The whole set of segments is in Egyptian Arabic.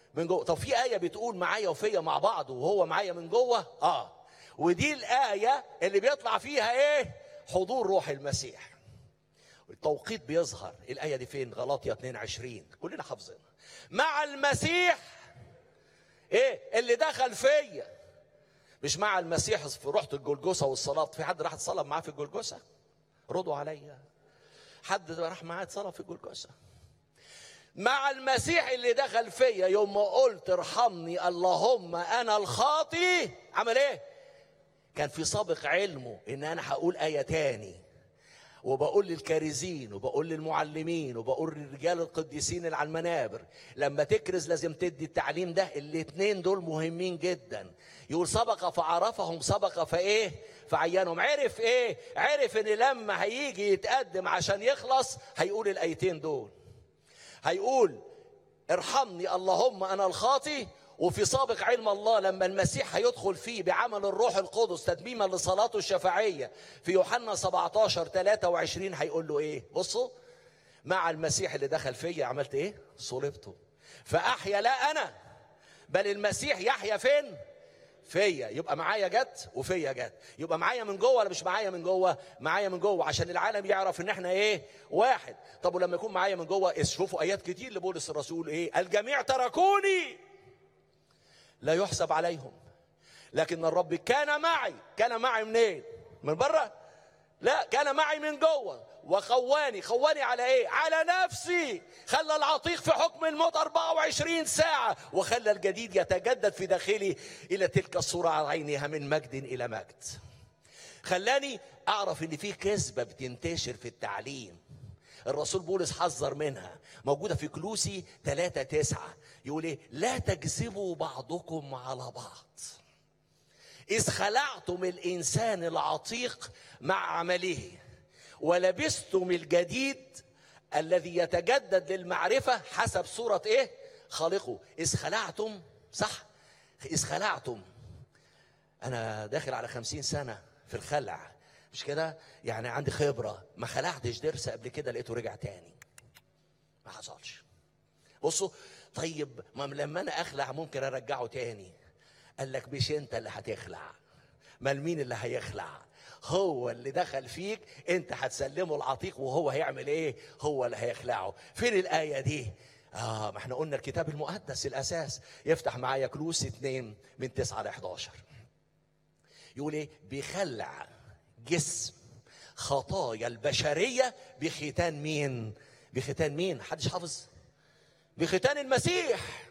من جوه طب في آية بتقول معايا وفيا مع بعض وهو معايا من جوه اه ودي الآية اللي بيطلع فيها ايه حضور روح المسيح التوقيت بيظهر الآية دي فين غلاطيا 22 كلنا حافظينها مع المسيح ايه اللي دخل فيا مش مع المسيح في رحت الجلجسة والصلاة في حد راح تصلى معاه في الجلجسة ردوا عليا حد راح معاه يتصلى في الجلجسة مع المسيح اللي دخل فيا يوم ما قلت ارحمني اللهم انا الخاطي عمل ايه كان في سابق علمه ان انا هقول ايه تاني وبقول للكارزين وبقول للمعلمين وبقول للرجال القديسين اللي على المنابر لما تكرز لازم تدي التعليم ده الاتنين دول مهمين جدا يقول سبق فعرفهم سبق فايه فعينهم عرف ايه عرف ان لما هيجي يتقدم عشان يخلص هيقول الايتين دول هيقول ارحمني اللهم انا الخاطي وفي سابق علم الله لما المسيح هيدخل فيه بعمل الروح القدس تتميما لصلاته الشفاعيه في يوحنا 17 23 هيقول له ايه؟ بصوا مع المسيح اللي دخل فيا عملت ايه؟ صلبته فاحيا لا انا بل المسيح يحيا فين؟ فيا يبقى معايا جت وفيا جت يبقى معايا من جوه ولا مش معايا من جوه معايا من جوه عشان العالم يعرف ان احنا ايه واحد طب ولما يكون معايا من جوه شوفوا ايات كتير لبولس الرسول ايه الجميع تركوني لا يحسب عليهم لكن الرب كان معي كان معي منين من بره لا كان معي من جوه وخواني خواني على ايه على نفسي خلى العتيق في حكم الموت 24 ساعة وخلى الجديد يتجدد في داخلي إلى تلك الصورة على عينها من مجد إلى مجد خلاني أعرف إن في كذبة بتنتشر في التعليم الرسول بولس حذر منها موجودة في كلوسي 3 9 يقول ايه لا تكذبوا بعضكم على بعض إذ خلعتم الإنسان العتيق مع عمله ولبستم الجديد الذي يتجدد للمعرفة حسب صورة إيه؟ خالقه إذ خلعتم صح؟ إذ خلعتم أنا داخل على خمسين سنة في الخلع مش كده؟ يعني عندي خبرة ما خلعتش ضرس قبل كده لقيته رجع تاني ما حصلش بصوا طيب ما لما أنا أخلع ممكن أرجعه تاني قال لك مش أنت اللي هتخلع ما مين اللي هيخلع هو اللي دخل فيك انت هتسلمه العتيق وهو هيعمل ايه هو اللي هيخلعه فين الايه دي اه ما احنا قلنا الكتاب المقدس الاساس يفتح معايا كلوس 2 من 9 ل 11 يقول ايه بيخلع جسم خطايا البشريه بختان مين بختان مين حدش حافظ بختان المسيح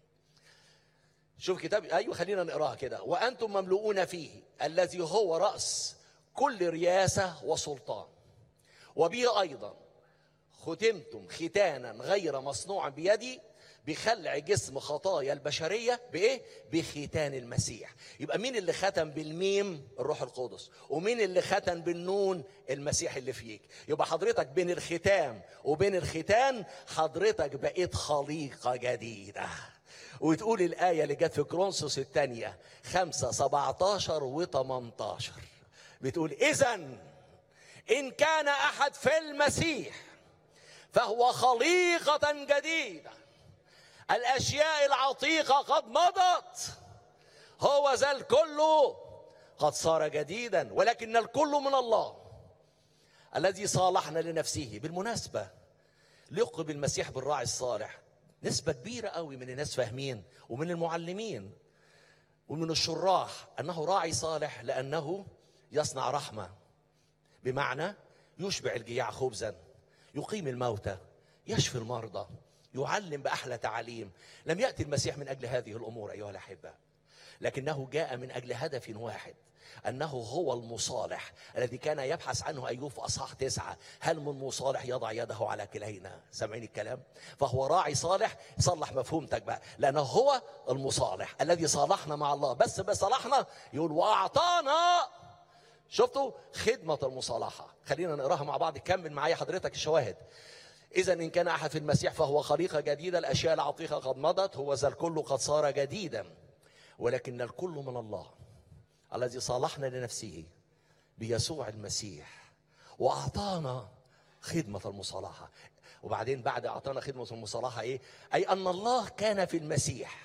شوف كتاب ايوه خلينا نقراها كده وانتم مملؤون فيه الذي هو راس كل رياسه وسلطان وبه ايضا ختمتم ختانا غير مصنوع بيدي بخلع جسم خطايا البشريه بايه؟ بختان المسيح. يبقى مين اللي ختم بالميم؟ الروح القدس، ومين اللي ختم بالنون؟ المسيح اللي فيك. يبقى حضرتك بين الختام وبين الختان حضرتك بقيت خليقه جديده. وتقول الآية اللي جت في كرونسوس الثانية خمسة سبعتاشر وتمنتاشر بتقول إذا إن كان أحد في المسيح فهو خليقة جديدة الأشياء العتيقة قد مضت هو ذا الكل قد صار جديدا ولكن الكل من الله الذي صالحنا لنفسه بالمناسبة لقب المسيح بالراعي الصالح نسبة كبيرة قوي من الناس فاهمين ومن المعلمين ومن الشراح أنه راعي صالح لأنه يصنع رحمة بمعنى يشبع الجياع خبزا يقيم الموتى يشفي المرضى يعلم بأحلى تعاليم لم يأتي المسيح من أجل هذه الأمور أيها الأحبة لكنه جاء من أجل هدف واحد أنه هو المصالح الذي كان يبحث عنه أيوب في أصحاح تسعة هل من مصالح يضع يده على كلينا سامعين الكلام فهو راعي صالح صلح مفهومتك بقى لأنه هو المصالح الذي صالحنا مع الله بس بصالحنا يقول وأعطانا شفتوا خدمة المصالحة خلينا نقراها مع بعض كمل معايا حضرتك الشواهد إذا إن كان أحد في المسيح فهو خليقة جديدة الأشياء العتيقة قد مضت هو ذا الكل قد صار جديدا ولكن الكل من الله الذي صالحنا لنفسه بيسوع المسيح واعطانا خدمه المصالحه وبعدين بعد اعطانا خدمه المصالحه ايه اي ان الله كان في المسيح